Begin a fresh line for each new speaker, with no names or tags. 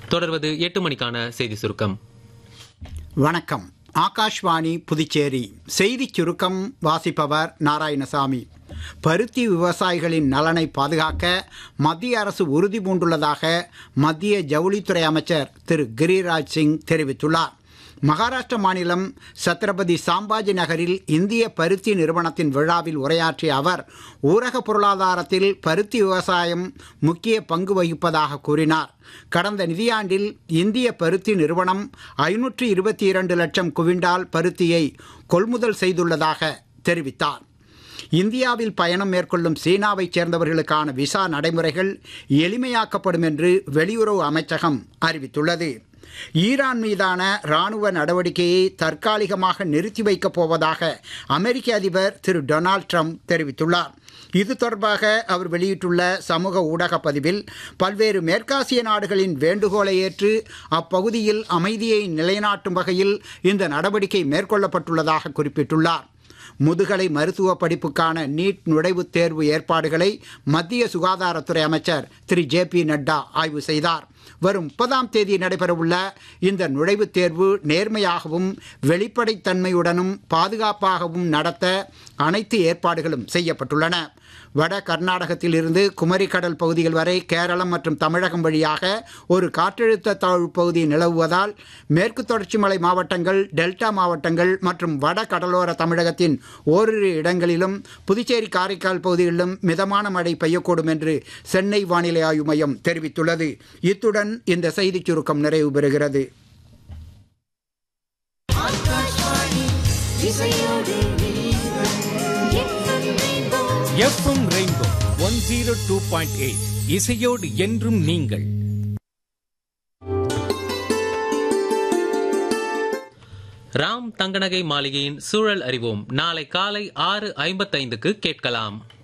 தொடர்வது எட்டு மணிக்கான செய்தி சுருக்கம்
வணக்கம் ஆகாஷ்வாணி புதுச்சேரி செய்திச் சுருக்கம் வாசிப்பவர் நாராயணசாமி பருத்தி விவசாயிகளின் நலனை பாதுகாக்க மத்திய அரசு உறுதி பூண்டுள்ளதாக மத்திய ஜவுளித்துறை அமைச்சர் திரு கிரிராஜ் சிங் தெரிவித்துள்ளார் மகாராஷ்டிர மாநிலம் சத்ரபதி சாம்பாஜி நகரில் இந்திய பருத்தி நிறுவனத்தின் விழாவில் உரையாற்றிய அவர் ஊரக பொருளாதாரத்தில் பருத்தி விவசாயம் முக்கிய பங்கு வகிப்பதாக கூறினார் கடந்த நிதியாண்டில் இந்திய பருத்தி நிறுவனம் ஐநூற்று இருபத்தி இரண்டு லட்சம் குவிண்டால் பருத்தியை கொள்முதல் செய்துள்ளதாக தெரிவித்தார் இந்தியாவில் பயணம் மேற்கொள்ளும் சீனாவைச் சேர்ந்தவர்களுக்கான விசா நடைமுறைகள் எளிமையாக்கப்படும் என்று வெளியுறவு அமைச்சகம் அறிவித்துள்ளது ஈரான் மீதான ராணுவ நடவடிக்கையை தற்காலிகமாக நிறுத்தி வைக்கப் போவதாக அமெரிக்க அதிபர் திரு டொனால்ட் ட்ரம்ப் தெரிவித்துள்ளார் இது தொடர்பாக அவர் வெளியிட்டுள்ள சமூக ஊடக பதிவில் பல்வேறு மேற்காசிய நாடுகளின் வேண்டுகோளை ஏற்று அப்பகுதியில் அமைதியை நிலைநாட்டும் வகையில் இந்த நடவடிக்கை மேற்கொள்ளப்பட்டுள்ளதாக குறிப்பிட்டுள்ளார் முதுகலை மருத்துவ படிப்புக்கான நீட் நுழைவுத் தேர்வு ஏற்பாடுகளை மத்திய சுகாதாரத்துறை அமைச்சர் திரு ஜே பி நட்டா ஆய்வு செய்தார் வரும் முப்பதாம் தேதி நடைபெறவுள்ள இந்த நுழைவுத் தேர்வு நேர்மையாகவும் வெளிப்படைத்தன்மையுடனும் பாதுகாப்பாகவும் நடத்த அனைத்து ஏற்பாடுகளும் செய்யப்பட்டுள்ளன வட கர்நாடகத்தில் இருந்து குமரி கடல் பகுதிகள் வரை கேரளம் மற்றும் தமிழகம் வழியாக ஒரு காற்றழுத்த தாழ்வு பகுதி நிலவுவதால் மேற்கு தொடர்ச்சி மலை மாவட்டங்கள் டெல்டா மாவட்டங்கள் மற்றும் வட கடலோர தமிழகத்தின் ஓரிரு இடங்களிலும் புதுச்சேரி காரைக்கால் பகுதிகளிலும் மிதமான மழை பெய்யக்கூடும் என்று சென்னை வானிலை ஆய்வு மையம் தெரிவித்துள்ளது இத்துடன் இந்த செய்திச் சுருக்கம் நிறைவு பெறுகிறது
FM rainbow one zero two point eight இசையோடு என்றும் நீங்கள்
ராம் தங்கநகை மாளிகையின் சூழல் அறிவோம் நாளை காலை ஆறு ஐம்பத்தைந்துக்கு கேட்கலாம்